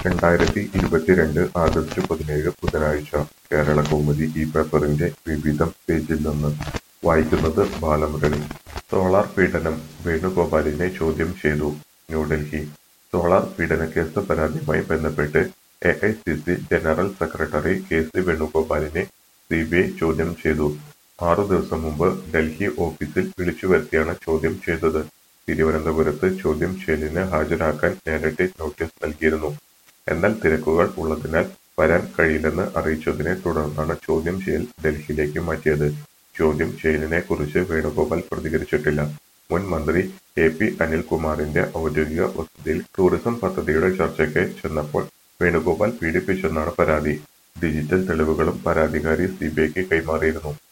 രണ്ടായിരത്തി ഇരുപത്തിരണ്ട് ആഗസ്റ്റ് പതിനേഴ് ബുധനാഴ്ച കേരളകൗമുദി ഈ പേപ്പറിന്റെ വിവിധം പേജിൽ നിന്ന് വായിക്കുന്നത് ബാലമുരളി സോളാർ പീഡനം വേണുഗോപാലിനെ ചോദ്യം ചെയ്തു ന്യൂഡൽഹി സോളാർ പീഡനക്കേസ് പരാതിയുമായി ബന്ധപ്പെട്ട് A I C C general secretary K C വേണുഗോപാലിനെ സി ബി ഐ ചോദ്യം ചെയ്തു ആറു ദിവസം മുമ്പ് ഡൽഹി ഓഫീസിൽ വിളിച്ചുവരുത്തിയാണ് ചോദ്യം ചെയ്തത് തിരുവനന്തപുരത്ത് ചോദ്യം ചെയ്യലിന് ഹാജരാക്കാൻ നേരത്തെ നോട്ടീസ് നൽകിയിരുന്നു എന്നാൽ തിരക്കുകൾ ഉള്ളതിനാൽ വരാൻ കഴിയില്ലെന്ന് അറിയിച്ചതിനെ തുടർന്നാണ് ചോദ്യം ചെയ്യൽ ഡൽഹിയിലേക്ക് മാറ്റിയത് ചോദ്യം ചെയ്യലിനെ കുറിച്ച് വേണുഗോപാൽ പ്രതികരിച്ചിട്ടില്ല മുൻ മന്ത്രി എ പി അനിൽകുമാറിന്റെ ഔദ്യോഗിക വസതിയിൽ ടൂറിസം പദ്ധതിയുടെ ചർച്ചയ്ക്ക് ചെന്നപ്പോൾ വേണുഗോപാൽ പീഡിപ്പിച്ചെന്നാണ് പരാതി ഡിജിറ്റൽ തെളിവുകളും പരാതിക്കാരി സിബിഐക്ക് കൈമാറിയിരുന്നു